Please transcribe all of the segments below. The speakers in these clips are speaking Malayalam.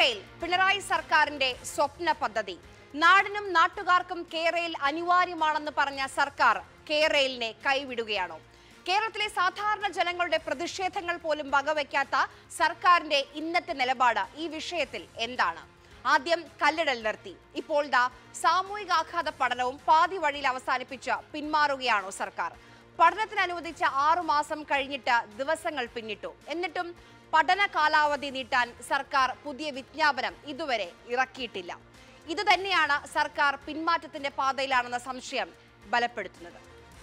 റെയിൽ പിണറായി സർക്കാരിന്റെ സ്വപ്ന പദ്ധതി നാടിനും നാട്ടുകാർക്കും കെ റെയിൽ അനിവാര്യമാണെന്ന് പറഞ്ഞ സർക്കാർ കെ റെയിലിനെ കൈവിടുകയാണോ കേരളത്തിലെ സാധാരണ ജനങ്ങളുടെ പ്രതിഷേധങ്ങൾ പോലും വകവയ്ക്കാത്ത സർക്കാരിന്റെ ഇന്നത്തെ നിലപാട് ഈ വിഷയത്തിൽ എന്താണ് ആദ്യം കല്ലിടൽ നിർത്തി ഇപ്പോൾ ദാ സാമൂഹികാഘാത പഠനവും പാതി വഴിയിൽ അവസാനിപ്പിച്ച് പിന്മാറുകയാണോ സർക്കാർ പഠനത്തിന് അനുവദിച്ച ആറു മാസം കഴിഞ്ഞിട്ട് ദിവസങ്ങൾ പിന്നിട്ടു എന്നിട്ടും പഠന കാലാവധി നീട്ടാൻ സർക്കാർ പുതിയ വിജ്ഞാപനം ഇതുവരെ ഇറക്കിയിട്ടില്ല ഇത് തന്നെയാണ് സർക്കാർ പിന്മാറ്റത്തിന്റെ പാതയിലാണെന്ന സംശയം ബലപ്പെടുത്തുന്നത്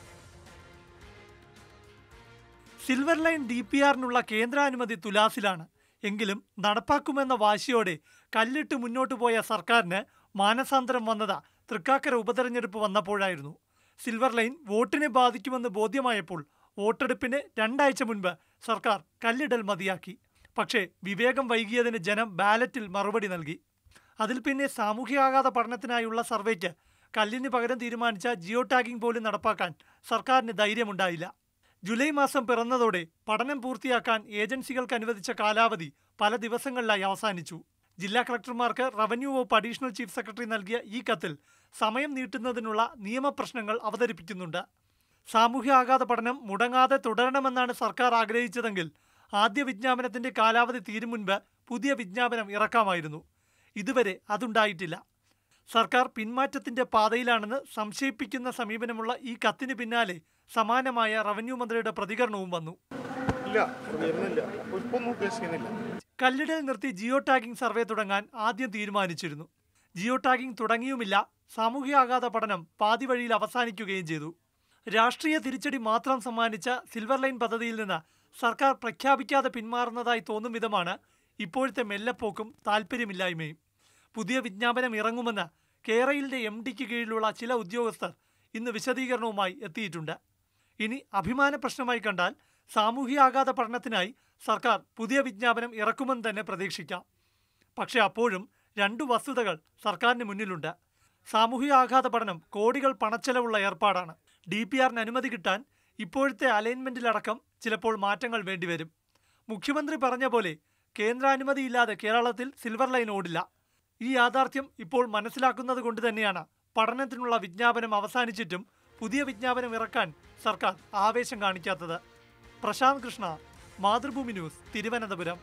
സിൽവർ ലൈൻ ഡി പി ആറിനുള്ള കേന്ദ്രാനുമതി തുലാസിലാണ് എങ്കിലും നടപ്പാക്കുമെന്ന വാശിയോടെ കല്ലിട്ട് മുന്നോട്ടു പോയ സർക്കാരിന് മാനസാന്തരം വന്നത് തൃക്കാക്കര ഉപതെരഞ്ഞെടുപ്പ് വന്നപ്പോഴായിരുന്നു സിൽവർ ലൈൻ വോട്ടിനെ ബാധിക്കുമെന്ന് ബോധ്യമായപ്പോൾ വോട്ടെടുപ്പിന് രണ്ടാഴ്ച മുൻപ് സർക്കാർ കല്ലിടൽ മതിയാക്കി പക്ഷേ വിവേകം വൈകിയതിന് ജനം ബാലറ്റിൽ മറുപടി നൽകി അതിൽ പിന്നെ സാമൂഹികാഘാത പഠനത്തിനായുള്ള സർവേക്ക് കല്ലിന് പകരം തീരുമാനിച്ച ജിയോ ടാഗിംഗ് പോലും നടപ്പാക്കാൻ സർക്കാരിന് ധൈര്യമുണ്ടായില്ല ജൂലൈ മാസം പിറന്നതോടെ പഠനം പൂർത്തിയാക്കാൻ ഏജൻസികൾക്ക് അനുവദിച്ച കാലാവധി പല ദിവസങ്ങളിലായി അവസാനിച്ചു ജില്ലാ കളക്ടർമാർക്ക് റവന്യൂ വകുപ്പ് അഡീഷണൽ ചീഫ് സെക്രട്ടറി നൽകിയ ഈ കത്തിൽ സമയം നീട്ടുന്നതിനുള്ള നിയമപ്രശ്നങ്ങൾ അവതരിപ്പിക്കുന്നുണ്ട് സാമൂഹ്യാഘാത പഠനം മുടങ്ങാതെ തുടരണമെന്നാണ് സർക്കാർ ആഗ്രഹിച്ചതെങ്കിൽ ആദ്യ വിജ്ഞാപനത്തിന്റെ കാലാവധി തീരും മുൻപ് പുതിയ വിജ്ഞാപനം ഇറക്കാമായിരുന്നു ഇതുവരെ അതുണ്ടായിട്ടില്ല സർക്കാർ പിന്മാറ്റത്തിന്റെ പാതയിലാണെന്ന് സംശയിപ്പിക്കുന്ന സമീപനമുള്ള ഈ കത്തിന് പിന്നാലെ സമാനമായ റവന്യൂ മന്ത്രിയുടെ പ്രതികരണവും വന്നു ഇല്ല വരുന്നില്ല ഇപ്പൊ ഒന്നും ഉദ്ദേശിക്കുന്നില്ല കല്ലിടൽ നിർത്തി ജിയോ ടാഗിംഗ് സർവേ തുടങ്ങാൻ ആദ്യം തീരുമാനിച്ചിരുന്നു ജിയോ ടാഗിംഗ് തുടങ്ങിയുമില്ല സാമൂഹ്യാഘാത പഠനം പാതി വഴിയിൽ അവസാനിക്കുകയും ചെയ്തു രാഷ്ട്രീയ തിരിച്ചടി മാത്രം സമ്മാനിച്ച സിൽവർ ലൈൻ പദ്ധതിയിൽ നിന്ന് സർക്കാർ പ്രഖ്യാപിക്കാതെ പിന്മാറുന്നതായി തോന്നും വിധമാണ് ഇപ്പോഴത്തെ മെല്ലപ്പോക്കും താല്പര്യമില്ലായ്മയും പുതിയ വിജ്ഞാപനം ഇറങ്ങുമെന്ന് കേരളയിലെ എം ഡിക്ക് കീഴിലുള്ള ചില ഉദ്യോഗസ്ഥർ ഇന്ന് വിശദീകരണവുമായി എത്തിയിട്ടുണ്ട് ഇനി അഭിമാന പ്രശ്നമായി കണ്ടാൽ സാമൂഹ്യാഘാത പഠനത്തിനായി സർക്കാർ പുതിയ വിജ്ഞാപനം ഇറക്കുമെന്ന് തന്നെ പ്രതീക്ഷിക്കാം പക്ഷേ അപ്പോഴും രണ്ടു വസ്തുതകൾ സർക്കാരിന് മുന്നിലുണ്ട് സാമൂഹികാഘാത പഠനം കോടികൾ പണച്ചെലവുള്ള ഏർപ്പാടാണ് ഡി പി ആറിന് അനുമതി കിട്ടാൻ ഇപ്പോഴത്തെ അലൈൻമെന്റിലടക്കം ചിലപ്പോൾ മാറ്റങ്ങൾ വേണ്ടിവരും മുഖ്യമന്ത്രി പറഞ്ഞ പോലെ കേന്ദ്രാനുമതിയില്ലാതെ കേരളത്തിൽ സിൽവർ ലൈൻ ഓടില്ല ഈ യാഥാർത്ഥ്യം ഇപ്പോൾ മനസ്സിലാക്കുന്നത് കൊണ്ട് തന്നെയാണ് പഠനത്തിനുള്ള വിജ്ഞാപനം അവസാനിച്ചിട്ടും പുതിയ വിജ്ഞാപനം ഇറക്കാൻ സർക്കാർ ആവേശം കാണിക്കാത്തത് പ്രശാന്ത് കൃഷ്ണ മാതൃഭൂമി ന്യൂസ് തിരുവനന്തപുരം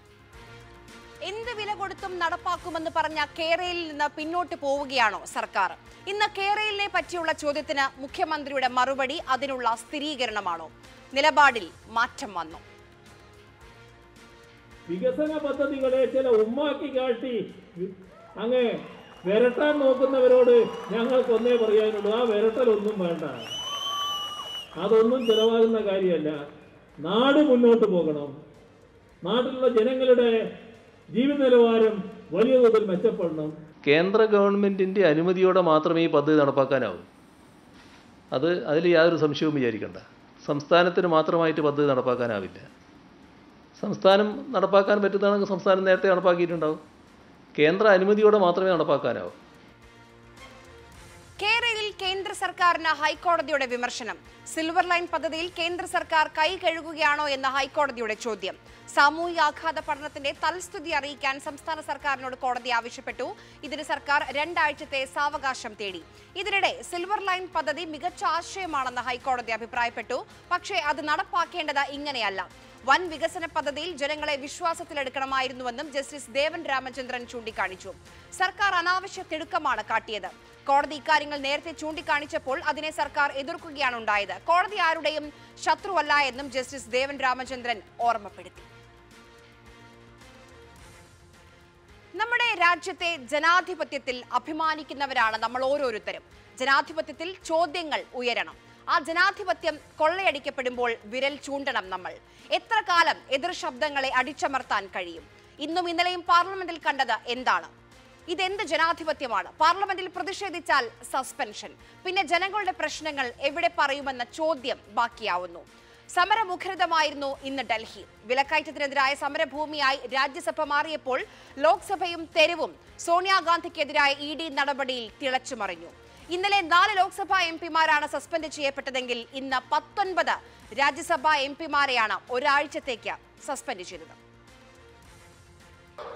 എന്ത് വില കൊടുത്തും നടപ്പാക്കുമെന്ന് പറഞ്ഞ കേരളയിൽ നിന്ന് പിന്നോട്ട് പോവുകയാണോ സർക്കാർ ഇന്ന് കേരളിനെ പറ്റിയുള്ള ചോദ്യത്തിന് മുഖ്യമന്ത്രിയുടെ മറുപടി അതിനുള്ള സ്ഥിരീകരണമാണോ നിലപാടിൽ മാറ്റം വന്നു വികസന പദ്ധതികളെ ചില ഉമ്മാക്കി കാട്ടി അങ്ങ് വിരട്ടാൻ നോക്കുന്നവരോട് ഞങ്ങൾക്കൊന്നേ പറയാനുള്ളൂ ആ വിരട്ടലൊന്നും വേണ്ട അതൊന്നും ചിലവാകുന്ന കാര്യമല്ല നാട് മുന്നോട്ട് പോകണം നാട്ടിലുള്ള ജനങ്ങളുടെ ജീവിത നിലവാരം വലിയ തോതിൽ മെച്ചപ്പെടണം കേന്ദ്ര ഗവൺമെൻറ്റിൻ്റെ അനുമതിയോടെ മാത്രമേ ഈ പദ്ധതി നടപ്പാക്കാനാവൂ അത് അതിൽ യാതൊരു സംശയവും വിചാരിക്കണ്ട സംസ്ഥാനത്തിന് മാത്രമായിട്ട് പദ്ധതി നടപ്പാക്കാനാവില്ല സംസ്ഥാനം നടപ്പാക്കാൻ പറ്റുന്നതാണെങ്കിൽ സംസ്ഥാനം നേരത്തെ നടപ്പാക്കിയിട്ടുണ്ടാവും കേന്ദ്ര അനുമതിയോടെ മാത്രമേ നടപ്പാക്കാനാവൂ കേരളയിൽ കേന്ദ്ര സർക്കാരിന് ഹൈക്കോടതിയുടെ വിമർശനം സിൽവർ ലൈൻ പദ്ധതിയിൽ കേന്ദ്ര സർക്കാർ കൈ കഴുകുകയാണോ എന്ന ഹൈക്കോടതിയുടെ ചോദ്യം സാമൂഹികാഘാത പഠനത്തിന്റെ തൽസ്ഥിതി അറിയിക്കാൻ സംസ്ഥാന സർക്കാരിനോട് കോടതി ആവശ്യപ്പെട്ടു ഇതിന് സർക്കാർ രണ്ടാഴ്ചത്തെ സാവകാശം തേടി ഇതിനിടെ സിൽവർ ലൈൻ പദ്ധതി മികച്ച ആശയമാണെന്ന് ഹൈക്കോടതി അഭിപ്രായപ്പെട്ടു പക്ഷേ അത് നടപ്പാക്കേണ്ടത് ഇങ്ങനെയല്ല വൻ വികസന പദ്ധതിയിൽ ജനങ്ങളെ വിശ്വാസത്തിലെടുക്കണമായിരുന്നുവെന്നും ജസ്റ്റിസ് ദേവൻ രാമചന്ദ്രൻ ചൂണ്ടിക്കാണിച്ചു സർക്കാർ അനാവശ്യ തിടുക്കമാണ് കാട്ടിയത് കോടതി ഇക്കാര്യങ്ങൾ നേരത്തെ ചൂണ്ടിക്കാണിച്ചപ്പോൾ അതിനെ സർക്കാർ എതിർക്കുകയാണ് ഉണ്ടായത് കോടതി ആരുടെയും ശത്രുവല്ല എന്നും ജസ്റ്റിസ് ദേവൻ രാമചന്ദ്രൻ ഓർമ്മപ്പെടുത്തി നമ്മുടെ രാജ്യത്തെ ജനാധിപത്യത്തിൽ അഭിമാനിക്കുന്നവരാണ് നമ്മൾ ഓരോരുത്തരും ജനാധിപത്യത്തിൽ ചോദ്യങ്ങൾ ഉയരണം ആ ജനാധിപത്യം കൊള്ളയടിക്കപ്പെടുമ്പോൾ വിരൽ ചൂണ്ടണം നമ്മൾ എത്ര കാലം എതിർ ശബ്ദങ്ങളെ അടിച്ചമർത്താൻ കഴിയും ഇന്നും ഇന്നലെയും പാർലമെന്റിൽ കണ്ടത് എന്താണ് ഇതെന്ത് ജനാധിപത്യമാണ് പാർലമെന്റിൽ പ്രതിഷേധിച്ചാൽ സസ്പെൻഷൻ പിന്നെ ജനങ്ങളുടെ പ്രശ്നങ്ങൾ എവിടെ പറയുമെന്ന ചോദ്യം ബാക്കിയാവുന്നു സമരമുഖരിതമായിരുന്നു ഇന്ന് ഡൽഹി വിലക്കയറ്റത്തിനെതിരായ സമരഭൂമിയായി രാജ്യസഭ മാറിയപ്പോൾ ലോക്സഭയും തെരുവും സോണിയാഗാന്ധിക്കെതിരായ ഇ ഡി നടപടിയിൽ തിളച്ചുമറിഞ്ഞു ഇന്നലെ നാല് ലോക്സഭാ എം പിമാരാണ് സസ്പെൻഡ് ചെയ്യപ്പെട്ടതെങ്കിൽ ഇന്ന് പത്തൊൻപത് രാജ്യസഭാ എം പിമാരെയാണ് ഒരാഴ്ചത്തേക്ക് സസ്പെൻഡ് ചെയ്തത്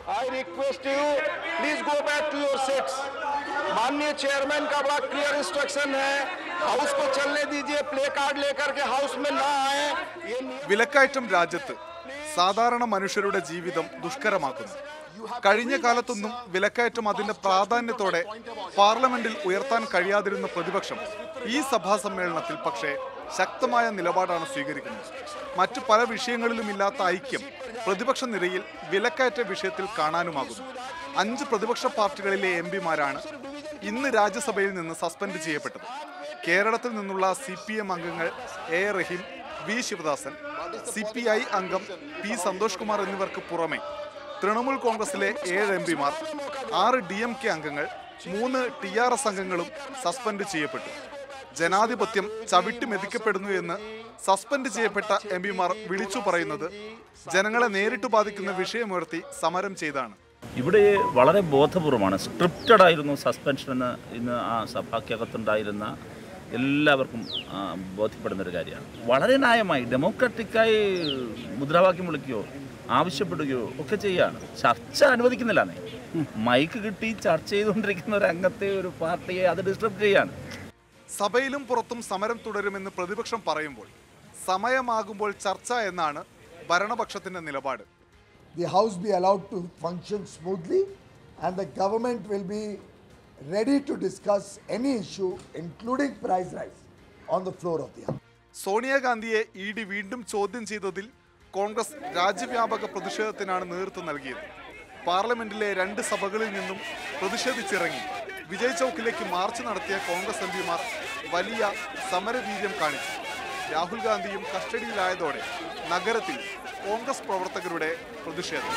I request you, please go back to your seats. माननीय चेयरमैन का बड़ा क्लियर इंस्ट्रक्शन है हाउस को चलने दीजिए प्ले कार्ड लेकर के हाउस में ना आए ये नियम- വിലക്കയറ്റം രാജ്യത്ത് സാധാരണ മനുഷ്യരുടെ ജീവിതം ദുഷ്കരമാക്കുന്നു കഴിഞ്ഞ കാലത്തൊന്നും വിലക്കയറ്റം അതിന്റെ പ്രാധാന്യത്തോടെ പാർലമെന്റിൽ ഉയർത്താൻ കഴിയാതിരുന്ന പ്രതിപക്ഷം ഈ സഭാ സമ്മേളനത്തിൽ പക്ഷേ ശക്തമായ നിലപാടാണ് സ്വീകരിക്കുന്നത് മറ്റു പല വിഷയങ്ങളിലും ഇല്ലാത്ത ഐക്യം പ്രതിപക്ഷ നിരയിൽ വിലക്കയറ്റ വിഷയത്തിൽ കാണാനുമാകുന്നു അഞ്ച് പ്രതിപക്ഷ പാർട്ടികളിലെ എം പിമാരാണ് ഇന്ന് രാജ്യസഭയിൽ നിന്ന് സസ്പെൻഡ് ചെയ്യപ്പെട്ടത് കേരളത്തിൽ നിന്നുള്ള സി പി എം അംഗങ്ങൾ A A Rahim V Sivadasan C P I അംഗം പി സന്തോഷ് കുമാർ എന്നിവർക്ക് പുറമെ തൃണമൂൽ കോൺഗ്രസിലെ ഏഴ് എം പിമാർ ആറ് ഡി എം കെ അംഗങ്ങൾ മൂന്ന് ടി ആർ എസ് അംഗങ്ങളും സസ്പെൻഡ് ചെയ്യപ്പെട്ടു ജനാധിപത്യം ചവിട്ടി മെതിക്കപ്പെടുന്നു എന്ന് സസ്പെൻഡ് ചെയ്യപ്പെട്ട എം പിമാർ വിളിച്ചു പറയുന്നത് ജനങ്ങളെ നേരിട്ട് ബാധിക്കുന്ന വിഷയമുയർത്തി സമരം ചെയ്താണ് ഇവിടെ വളരെ ബോധപൂർവമാണ് സ്ക്രിപ്റ്റഡ് ആയിരുന്നു സസ്പെൻഷൻ എന്ന് ഇന്ന് ആ സഭയ്ക്കകത്തുണ്ടായിരുന്ന എല്ലാവർക്കും ആ, ബോധ്യപ്പെടുന്നൊരു കാര്യമാണ് വളരെ ന്യായമായി ഡെമോക്രാറ്റിക്കായി മുദ്രാവാക്യം വിളിക്കുകയോ ആവശ്യപ്പെടുകയോ ഒക്കെ ചെയ്യാണ് ചർച്ച അനുവദിക്കുന്നില്ലാന്നേ മൈക്ക് കിട്ടി ചർച്ച ചെയ്തുകൊണ്ടിരിക്കുന്ന ഒരു അംഗത്തെ ഒരു പാർട്ടിയെ അത് ഡിസ്റ്റർബ് ചെയ്യാണ് സഭയിലും പുറത്തും സമരം തുടരുമെന്ന് പ്രതിപക്ഷം പറയുമ്പോൾ സമയമാകുമ്പോൾ ചർച്ച എന്നാണ് ഭരണപക്ഷത്തിന്റെ നിലപാട് the House be allowed to function smoothly and the government will be ready to discuss any issue, including price rise, on the floor of the House. സോണിയാഗാന്ധിയെ ഇ ഡി വീണ്ടും ചോദ്യം ചെയ്തതിൽ കോൺഗ്രസ് രാജ്യവ്യാപക പ്രതിഷേധത്തിനാണ് നേതൃത്വം നൽകിയത് പാർലമെന്റിലെ രണ്ട് സഭകളിൽ നിന്നും പ്രതിഷേധിച്ചിറങ്ങി വിജയ് ചൌക്കിലേക്ക് മാർച്ച് നടത്തിയ കോൺഗ്രസ് എം പിമാർ വലിയ സമരവീര്യം കാണിച്ചു രാഹുൽ ഗാന്ധിയും കസ്റ്റഡിയിലായതോടെ നഗരത്തിൽ കോൺഗ്രസ് പ്രവർത്തകരുടെ പ്രതിഷേധം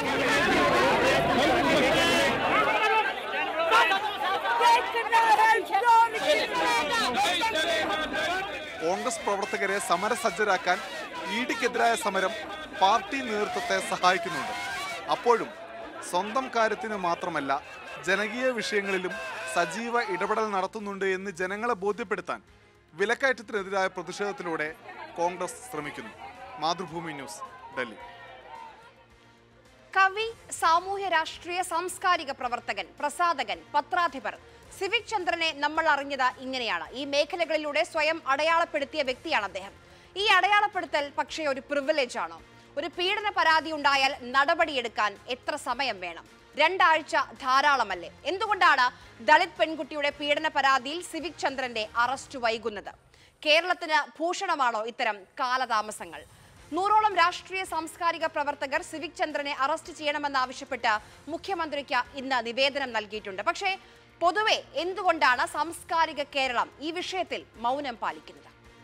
കോൺഗ്രസ് പ്രവർത്തകരെ സമരസജ്ജരാക്കാൻ ഇ ഡിക്കെതിരായ സമരം പാർട്ടി നേതൃത്വത്തെ സഹായിക്കുന്നുണ്ട് അപ്പോഴും സ്വന്തം കാര്യത്തിന് മാത്രമല്ല ജനകീയ വിഷയങ്ങളിലും സജീവ ഇടപെടൽ നടത്തുന്നുണ്ട് എന്ന് ജനങ്ങളെ ബോധ്യപ്പെടുത്താൻ വിലക്കയറ്റത്തിനെതിരായ പ്രതിഷേധത്തിലൂടെ കോൺഗ്രസ് ശ്രമിക്കുന്നു മാതൃഭൂമി ന്യൂസ് ഡൽഹി കവി സാമൂഹ്യ രാഷ്ട്രീയ സാംസ്കാരിക പ്രവർത്തകൻ പ്രസാധകൻ പത്രാധിപർ സിവിക് ചന്ദ്രനെ നമ്മൾ അറിഞ്ഞത് ഇങ്ങനെയാണ് ഈ മേഖലകളിലൂടെ സ്വയം അടയാളപ്പെടുത്തിയ വ്യക്തിയാണ് അദ്ദേഹം ഈ അടയാളപ്പെടുത്തൽ പക്ഷേ ഒരു പ്രിവിലേജ് ആണോ ഒരു പീഡന പരാതി ഉണ്ടായാൽ നടപടിയെടുക്കാൻ എത്ര സമയം വേണം രണ്ടാഴ്ച ധാരാളമല്ലേ എന്തുകൊണ്ടാണ് ദളിത് പെൺകുട്ടിയുടെ പീഡന പരാതിയിൽ സിവിക് ചന്ദ്രന്റെ അറസ്റ്റ് വൈകുന്നത് കേരളത്തിന് ഭൂഷണമാണോ ഇത്തരം കാലതാമസങ്ങൾ നൂറോളം രാഷ്ട്രീയ സാംസ്കാരിക പ്രവർത്തകർ സിവിക് ചന്ദ്രനെ അറസ്റ്റ് ചെയ്യണമെന്നാവശ്യപ്പെട്ട് മുഖ്യമന്ത്രിക്ക് ഇന്ന് നിവേദനം നൽകിയിട്ടുണ്ട് പക്ഷേ പൊതുവെ എന്തുകൊണ്ടാണ് സാംസ്കാരിക കേരളം ഈ വിഷയത്തിൽ മൗനം പാലിക്കുന്നത്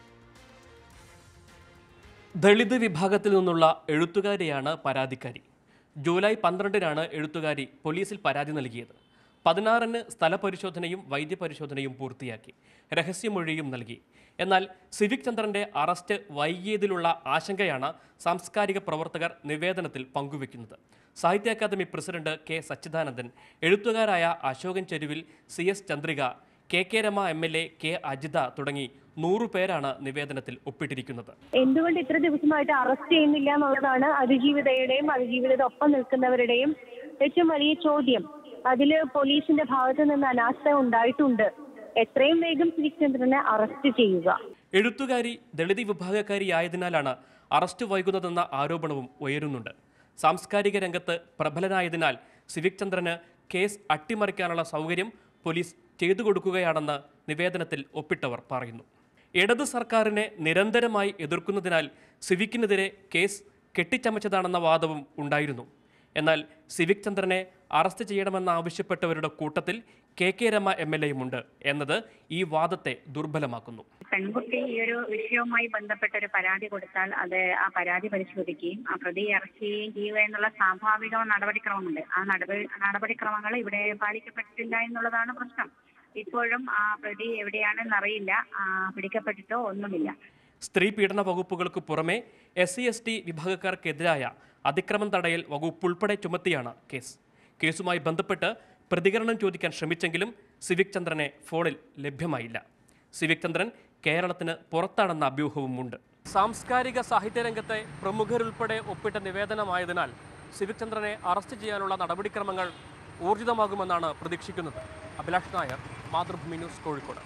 ദളിത് വിഭാഗത്തിൽ നിന്നുള്ള എഴുത്തുകാരിയാണ് പരാതിക്കാരി ജൂലൈ പന്ത്രണ്ടിനാണ് എഴുത്തുകാരി പോലീസിൽ പരാതി നൽകിയത് പതിനാറിന് സ്ഥലപരിശോധനയും വൈദ്യപരിശോധനയും പൂർത്തിയാക്കി രഹസ്യമൊഴിയും നൽകി എന്നാൽ സിവിക് ചന്ദ്രന്റെ അറസ്റ്റ് വൈകിയതിലുള്ള ആശങ്കയാണ് സാംസ്കാരിക പ്രവർത്തകർ നിവേദനത്തിൽ പങ്കുവെക്കുന്നത് Sahitya academy president K Sachidanandan എഴുത്തുകാരായ Ashokan Cheruvil C S Chandrika K K Rema M L A K Ajitha തുടങ്ങി നൂറു പേരാണ് നിവേദനത്തിൽ ഒപ്പിട്ടിരിക്കുന്നത് എന്തുകൊണ്ട് ഇത്ര ദിവസമായിട്ട് അറസ്റ്റ് ചെയ്യുന്നില്ല എന്നുള്ളതാണ് അതിജീവിതയുടെയും അതിജീവിതയുടെ ഒപ്പം നിൽക്കുന്നവരുടെയും ഏറ്റവും വലിയ ചോദ്യം അതില് പോലീസിന്റെ ഭാഗത്ത് നിന്ന് അനാസ്ഥ ഉണ്ടായിട്ടുണ്ട് എത്രയും വേഗം സിവിക് ചന്ദ്രനെ അറസ്റ്റ് ചെയ്യുക എഴുത്തുകാരി ദളിത് വിഭാഗക്കാരിയായതിനാലാണ് അറസ്റ്റ് വൈകുന്നതെന്ന ആരോപണവും ഉയരുന്നുണ്ട് സാംസ്കാരിക രംഗത്ത് പ്രബലനായതിനാൽ സിവിക് ചന്ദ്രന് കേസ് അട്ടിമറിക്കാനുള്ള സൗകര്യം പോലീസ് ചെയ്തു കൊടുക്കുകയാണെന്ന് നിവേദനത്തിൽ ഒപ്പിട്ടവർ പറയുന്നു ഇടത് സർക്കാരിനെ നിരന്തരമായി എതിർക്കുന്നതിനാൽ സിവിക്കിനെതിരെ കേസ് കെട്ടിച്ചമച്ചതാണെന്ന വാദവും ഉണ്ടായിരുന്നു എന്നാൽ സിവിക് ചന്ദ്രനെ അറസ്റ്റ് ചെയ്യണമെന്നാവശ്യപ്പെട്ടവരുടെ കൂട്ടത്തിൽ K K Rema M L എയുമുണ്ട് എന്നത് ഈ വാദത്തെ ദുർബലമാക്കുന്നു പെൺകുട്ടി ഈ ഒരു വിഷയവുമായി ബന്ധപ്പെട്ട ഒരു പരാതി കൊടുത്താൽ അത് ആ പരാതി പരിശോധിക്കുകയും ആ പ്രതിയെ അറസ്റ്റ് ചെയ്യുകയും ചെയ്യുക എന്നുള്ള സ്വാഭാവിക നടപടിക്രമമുണ്ട് ആ നടപടി നടപടിക്രമങ്ങൾ ഇവിടെ പാലിക്കപ്പെട്ടിട്ടില്ല എന്നുള്ളതാണ് പ്രശ്നം ഇപ്പോഴും ആ പ്രതി എവിടെയാണെന്ന് അറിയില്ല ആ, പിടിക്കപ്പെട്ടിട്ടോ ഒന്നുമില്ല സ്ത്രീ പീഡന വകുപ്പുകൾക്ക് പുറമെ എസ് സി എസ് ടി വിഭാഗക്കാർക്കെതിരായ അതിക്രമം തടയൽ വകുപ്പ് ഉൾപ്പെടെ ചുമത്തിയാണ് കേസ് കേസുമായി ബന്ധപ്പെട്ട് പ്രതികരണം ചോദിക്കാൻ ശ്രമിച്ചെങ്കിലും സിവിക് ചന്ദ്രനെ ഫോണിൽ ലഭ്യമായില്ല സിവിക് ചന്ദ്രൻ കേരളത്തിന് പുറത്താണെന്ന അഭ്യൂഹവുമുണ്ട് സാംസ്കാരിക സാഹിത്യരംഗത്തെ പ്രമുഖരുൾപ്പെടെ ഒപ്പിട്ട നിവേദനമായതിനാൽ സിവിക് ചന്ദ്രനെ അറസ്റ്റ് ചെയ്യാനുള്ള നടപടിക്രമങ്ങൾ ഊർജിതമാകുമെന്നാണ് പ്രതീക്ഷിക്കുന്നത് അഭിലാഷ് നായർ മാതൃഭൂമി ന്യൂസ് കോഴിക്കോട്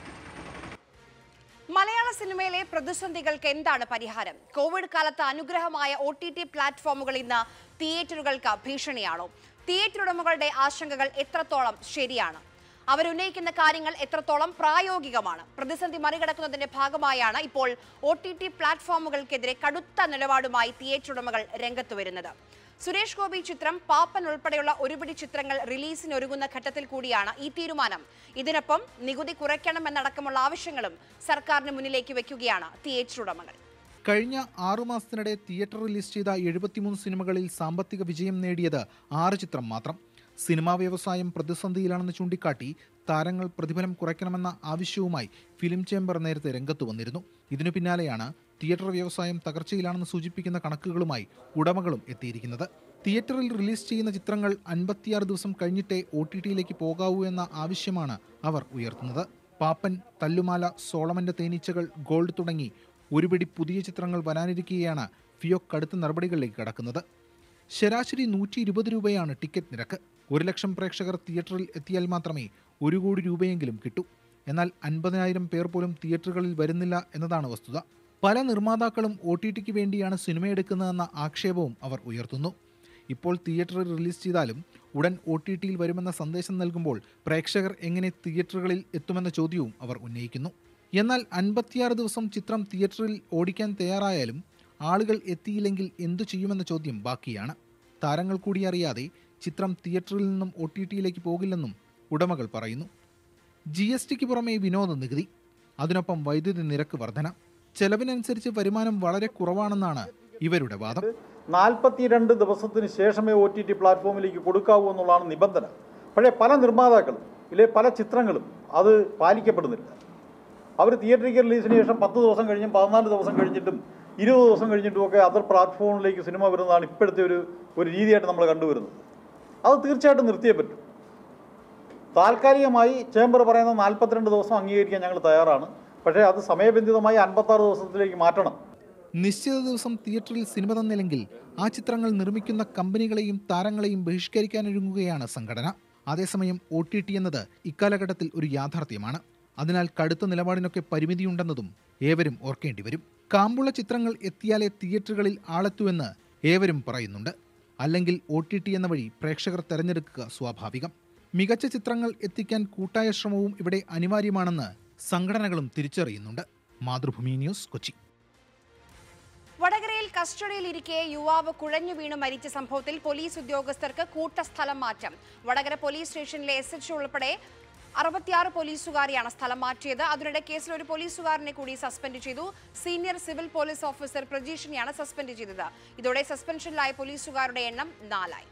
മലയാള സിനിമയിലെ പ്രതിസന്ധികൾക്ക് എന്താണ് പരിഹാരം കോവിഡ് കാലത്ത് അനുഗ്രഹമായ ഒ ടി ടി പ്ലാറ്റ്ഫോമുകൾ ഇന്ന് തിയേറ്ററുകൾക്ക് ഭീഷണിയാണോ തിയേറ്റർ ഉടമകളുടെ ആശങ്കകൾ എത്രത്തോളം ശരിയാണ് അവരുന്നയിക്കുന്ന കാര്യങ്ങൾ എത്രത്തോളം പ്രായോഗികമാണ് പ്രതിസന്ധി മറികടക്കുന്നതിന്റെ ഭാഗമായാണ് ഇപ്പോൾ ഒ ടി ടി പ്ലാറ്റ്ഫോമുകൾക്കെതിരെ കടുത്ത നിലപാടുമായി തിയേറ്റർ ഉടമകൾ രംഗത്ത് വരുന്നത് സുരേഷ് ഗോപി ചിത്രം പാപ്പൻ ഉൾപ്പെടെയുള്ള ഒരുപിടി ചിത്രങ്ങൾ റിലീസിനൊരുങ്ങുന്ന ഘട്ടത്തിൽ കൂടിയാണ് ഈ തീരുമാനം ഇതിനൊപ്പം നികുതി കുറയ്ക്കണമെന്നടക്കമുള്ള ആവശ്യങ്ങളും സർക്കാരിന് മുന്നിലേക്ക് വെക്കുകയാണ് തിയേറ്റർ ഉടമകൾ കഴിഞ്ഞ ആറുമാസത്തിനിടെ തിയേറ്റർ റിലീസ് ചെയ്ത എഴുപത്തിമൂന്ന് സിനിമകളിൽ സാമ്പത്തിക വിജയം നേടിയത് ആറ് ചിത്രം മാത്രം സിനിമാ വ്യവസായം പ്രതിസന്ധിയിലാണെന്ന് ചൂണ്ടിക്കാട്ടി താരങ്ങൾ പ്രതിഫലം കുറയ്ക്കണമെന്ന ആവശ്യവുമായി ഫിലിം ചേംബർ നേരത്തെ രംഗത്ത് വന്നിരുന്നു ഇതിനു പിന്നാലെയാണ് തിയേറ്റർ വ്യവസായം തകർച്ചയിലാണെന്ന് സൂചിപ്പിക്കുന്ന കണക്കുകളുമായി ഉടമകളും എത്തിയിരിക്കുന്നത് തിയേറ്ററിൽ റിലീസ് ചെയ്യുന്ന ചിത്രങ്ങൾ അൻപത്തിയാറ് ദിവസം കഴിഞ്ഞിട്ടേ ഒ ടി ടിയിലേക്ക് പോകാവൂ എന്ന ആവശ്യമാണ് അവർ ഉയർത്തുന്നത് പാപ്പൻ തല്ലുമാല സോളമന്റെ തേനീച്ചകൾ ഗോൾഡ് തുടങ്ങി ഒരുപിടി പുതിയ ചിത്രങ്ങൾ വരാനിരിക്കെയാണ് ഫിയോക് കടുത്ത നടപടികളിലേക്ക് കടക്കുന്നത് ശരാശരി നൂറ്റി ഇരുപത് രൂപയാണ് ടിക്കറ്റ് നിരക്ക് ഒരു ലക്ഷം പ്രേക്ഷകർ തിയേറ്ററിൽ എത്തിയാൽ മാത്രമേ ഒരു കോടി രൂപയെങ്കിലും കിട്ടൂ എന്നാൽ അൻപതിനായിരം പേർ പോലും തിയേറ്ററുകളിൽ വരുന്നില്ല എന്നതാണ് വസ്തുത പല നിർമ്മാതാക്കളും ഒ ടി ടിക്ക് വേണ്ടിയാണ് സിനിമയെടുക്കുന്നതെന്ന ആക്ഷേപവും അവർ ഉയർത്തുന്നു ഇപ്പോൾ തിയേറ്ററിൽ റിലീസ് ചെയ്താലും ഉടൻ ഒ ടി ടിയിൽ വരുമെന്ന സന്ദേശം നൽകുമ്പോൾ പ്രേക്ഷകർ എങ്ങനെ തിയേറ്ററുകളിൽ എത്തുമെന്ന ചോദ്യവും അവർ ഉന്നയിക്കുന്നു എന്നാൽ അൻപത്തിയാറ് ദിവസം ചിത്രം തിയേറ്ററിൽ ഓടിക്കാൻ തയ്യാറായാലും ആളുകൾ എത്തിയില്ലെങ്കിൽ എന്തു ചെയ്യുമെന്ന ചോദ്യം ബാക്കിയാണ് താരങ്ങൾ കൂടി അറിയാതെ ചിത്രം തിയേറ്ററിൽ നിന്നും ഒ ടി ടിയിലേക്ക് പോകില്ലെന്നും ഉടമകൾ പറയുന്നു ജി എസ് ടിക്ക് പുറമെ വിനോദ നികുതി അതിനൊപ്പം വൈദ്യുതി നിരക്ക് വർധന ചെലവിനനുസരിച്ച് വരുമാനം വളരെ കുറവാണെന്നാണ് ഇവരുടെ വാദം നാൽപ്പത്തിരണ്ട് ദിവസത്തിന് ശേഷമേ ഒ ടി ടി പ്ലാറ്റ്ഫോമിലേക്ക് കൊടുക്കാവൂ എന്നുള്ളതാണ് നിബന്ധന പക്ഷേ പല നിർമ്മാതാക്കളും ഇല്ലെ പല ചിത്രങ്ങളും അത് പാലിക്കപ്പെടുന്നില്ല അവർ തിയേറ്ററിക്കൽ റിലീസിന് ശേഷം പത്ത് ദിവസം കഴിഞ്ഞും പതിനാല് ദിവസം കഴിഞ്ഞിട്ടും ഇരുപത് ദിവസം കഴിഞ്ഞിട്ടുമൊക്കെ അതർ പ്ലാറ്റ്ഫോമിലേക്ക് സിനിമ വരുന്നതാണ് ഇപ്പോഴത്തെ ഒരു ഒരു രീതിയായിട്ട് നമ്മൾ കണ്ടുവരുന്നത് അത് തീർച്ചയായിട്ടും നിർത്തിയേ പറ്റും താൽക്കാലികമായി ചേംബർ പറയുന്ന നാൽപ്പത്തിരണ്ട് ദിവസം അംഗീകരിക്കാൻ ഞങ്ങൾ തയ്യാറാണ് പക്ഷേ അത് സമയബന്ധിതമായി അൻപത്താറ് ദിവസത്തിലേക്ക് മാറ്റണം നിശ്ചിത ദിവസം തിയേറ്ററിൽ സിനിമ തന്നില്ലെങ്കിൽ ആ ചിത്രങ്ങൾ നിർമ്മിക്കുന്ന കമ്പനികളെയും താരങ്ങളെയും ബഹിഷ്കരിക്കാനൊരുങ്ങുകയാണ് സംഘടന അതേസമയം ഒ ടി ടി എന്നത് ഇക്കാലഘട്ടത്തിൽ ഒരു യാഥാർത്ഥ്യമാണ് അതിനാൽ കടുത്ത നിലപാടിനൊക്കെ പരിമിതിയുണ്ടെന്നതും ഏവരും ഓർക്കേണ്ടി വരും കാമ്പുള്ള ചിത്രങ്ങൾ എത്തിയാലേ തിയേറ്ററുകളിൽ ആളെത്തുവെന്ന് ഏവരും പറയുന്നുണ്ട് അല്ലെങ്കിൽ ഒ ടി ടി എന്ന വഴി പ്രേക്ഷകർ തെരഞ്ഞെടുക്കുക സ്വാഭാവികം മികച്ച ചിത്രങ്ങൾ എത്തിക്കാൻ കൂട്ടായ ശ്രമവും ഇവിടെ അനിവാര്യമാണെന്ന് സംഘടനകളും തിരിച്ചറിയുന്നുണ്ട് മാതൃഭൂമി ന്യൂസ് കൊച്ചി വടകരയിൽ കസ്റ്റഡിയിലിരിക്കെ യുവാവ് കുഴഞ്ഞു വീണ് മരിച്ച സംഭവത്തിൽ പോലീസ് ഉദ്യോഗസ്ഥർക്ക് കൂട്ടസ്ഥലം മാറ്റം വടകര പോലീസ് സ്റ്റേഷനിലെ എസ് എച്ച് ഉൾപ്പെടെ അറുപത്തിയാറ് പോലീസുകാരെയാണ് സ്ഥലം മാറ്റിയത് അതിനിടെ കേസിൽ ഒരു പോലീസുകാരനെ കൂടി സസ്പെൻഡ് ചെയ്തു സീനിയർ സിവിൽ പോലീസ് ഓഫീസർ പ്രജീഷിനെയാണ് സസ്പെൻഡ് ചെയ്തത് ഇതോടെ സസ്പെൻഷനിലായ പോലീസുകാരുടെ എണ്ണം നാലായി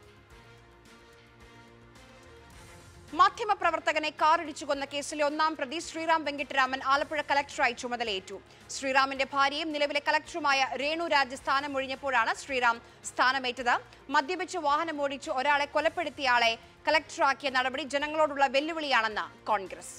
മാധ്യമപ്രവർത്തകനെ കാറിടിച്ചു കൊന്ന കേസിലെ ഒന്നാം പ്രതി ശ്രീറാം വെങ്കിട്ടരാമൻ ആലപ്പുഴ കലക്ടറായി ചുമതലയേറ്റു ശ്രീറാമിന്റെ ഭാര്യയും നിലവിലെ കലക്ടറുമായ രേണു രാജ് സ്ഥാനമൊഴിഞ്ഞപ്പോഴാണ് ശ്രീറാം സ്ഥാനമേറ്റത് മദ്യപിച്ച് വാഹനമോടിച്ച് ഒരാളെ കൊലപ്പെടുത്തിയ ആളെ കലക്ടറാക്കിയ നടപടി ജനങ്ങളോടുള്ള വെല്ലുവിളിയാണെന്ന് കോൺഗ്രസ്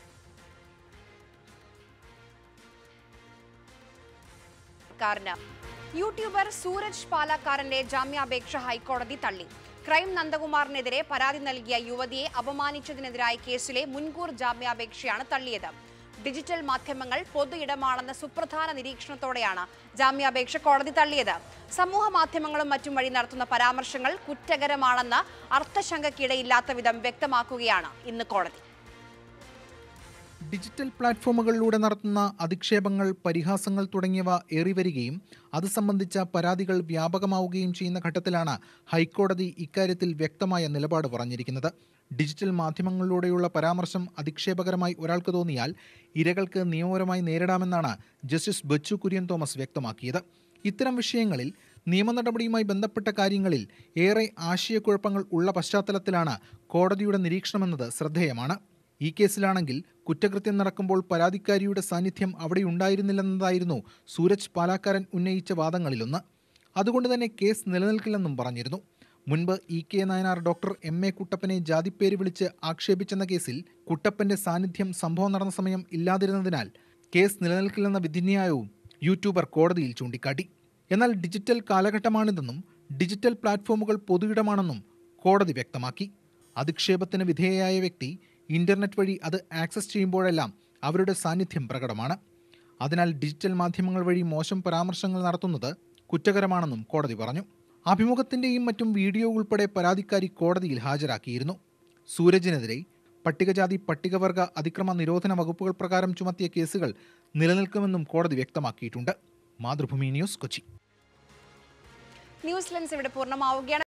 സർക്കാരിന് യൂട്യൂബർ സൂരജ് പാലക്കാരന്റെ ജാമ്യാപേക്ഷ ഹൈക്കോടതി തള്ളി ക്രൈം നന്ദകുമാറിനെതിരെ പരാതി നൽകിയ യുവതിയെ അപമാനിച്ചതിനെതിരായ കേസിലെ മുൻകൂർ ജാമ്യാപേക്ഷയാണ് തള്ളിയത് ഡിജിറ്റൽ മാധ്യമങ്ങൾ പൊതു ഇടമാണെന്ന സുപ്രധാന നിരീക്ഷണത്തോടെയാണ് ജാമ്യാപേക്ഷ കോടതി തള്ളിയത് സമൂഹ മാധ്യമങ്ങളും മറ്റും വഴി നടത്തുന്ന പരാമർശങ്ങൾ കുറ്റകരമാണെന്ന് അർത്ഥശങ്കയ്ക്കിടയില്ലാത്ത വിധം വ്യക്തമാക്കുകയാണ് ഇന്ന് കോടതി ഡിജിറ്റൽ പ്ലാറ്റ്ഫോമുകളിലൂടെ നടത്തുന്ന അധിക്ഷേപങ്ങൾ പരിഹാസങ്ങൾ തുടങ്ങിയവ ഏറിവരികയും അത് സംബന്ധിച്ച പരാതികൾ വ്യാപകമാവുകയും ചെയ്യുന്ന ഘട്ടത്തിലാണ് ഹൈക്കോടതി ഇക്കാര്യത്തിൽ വ്യക്തമായ നിലപാട് പറഞ്ഞിരിക്കുന്നത് ഡിജിറ്റൽ മാധ്യമങ്ങളിലൂടെയുള്ള പരാമർശം അധിക്ഷേപകരമായി ഒരാൾക്ക് തോന്നിയാൽ ഇരകൾക്ക് നിയമപരമായി നേരിടാമെന്നാണ് ജസ്റ്റിസ് ബച്ചു കുര്യൻ തോമസ് വ്യക്തമാക്കിയത് ഇത്തരം വിഷയങ്ങളിൽ നിയമ നടപടിയുമായി ബന്ധപ്പെട്ട കാര്യങ്ങളിൽ ഏറെ ആശയക്കുഴപ്പങ്ങൾ ഉള്ള പശ്ചാത്തലത്തിലാണ് കോടതിയുടെ നിരീക്ഷണമെന്നത് ശ്രദ്ധേയമാണ് ഈ കേസിലാണെങ്കിൽ കുറ്റകൃത്യം നടക്കുമ്പോൾ പരാതിക്കാരിയുടെ സാന്നിധ്യം അവിടെ ഉണ്ടായിരുന്നില്ലെന്നതായിരുന്നു സൂരജ് പാലാക്കാരൻ ഉന്നയിച്ച വാദങ്ങളിലൊന്ന് അതുകൊണ്ട് തന്നെ കേസ് നിലനിൽക്കില്ലെന്നും പറഞ്ഞിരുന്നു മുൻപ് E K Nayanar doctor M A കുട്ടപ്പനെ ജാതിപ്പേര് വിളിച്ച് ആക്ഷേപിച്ചെന്ന കേസിൽ കുട്ടപ്പന്റെ സാന്നിധ്യം സംഭവം നടന്ന സമയം ഇല്ലാതിരുന്നതിനാൽ കേസ് നിലനിൽക്കില്ലെന്ന വിധിന്യായവും യൂട്യൂബർ കോടതിയിൽ ചൂണ്ടിക്കാട്ടി എന്നാൽ ഡിജിറ്റൽ കാലഘട്ടമാണിതെന്നും ഡിജിറ്റൽ പ്ലാറ്റ്ഫോമുകൾ പൊതുയിടമാണെന്നും കോടതി വ്യക്തമാക്കി അധിക്ഷേപത്തിന് വിധേയയായ വ്യക്തി ഇന്റർനെറ്റ് വഴി അത് ആക്സസ് ചെയ്യുമ്പോഴെല്ലാം അവരുടെ സാന്നിധ്യം പ്രകടമാണ് അതിനാൽ ഡിജിറ്റൽ മാധ്യമങ്ങൾ വഴി മോശം പരാമർശങ്ങൾ നടത്തുന്നത് കുറ്റകരമാണെന്നും കോടതി പറഞ്ഞു അഭിമുഖത്തിന്റെയും മറ്റും വീഡിയോ ഉൾപ്പെടെ പരാതിക്കാരി കോടതിയിൽ ഹാജരാക്കിയിരുന്നു സൂരജിനെതിരെ പട്ടികജാതി പട്ടികവർഗ അതിക്രമ നിരോധന വകുപ്പുകൾ പ്രകാരം ചുമത്തിയ കേസുകൾ നിലനിൽക്കുമെന്നും കോടതി വ്യക്തമാക്കിയിട്ടുണ്ട് Mathrubhumi news Kochi news lens ഇവിടെ പൂർണ്ണമാവുകയാണ്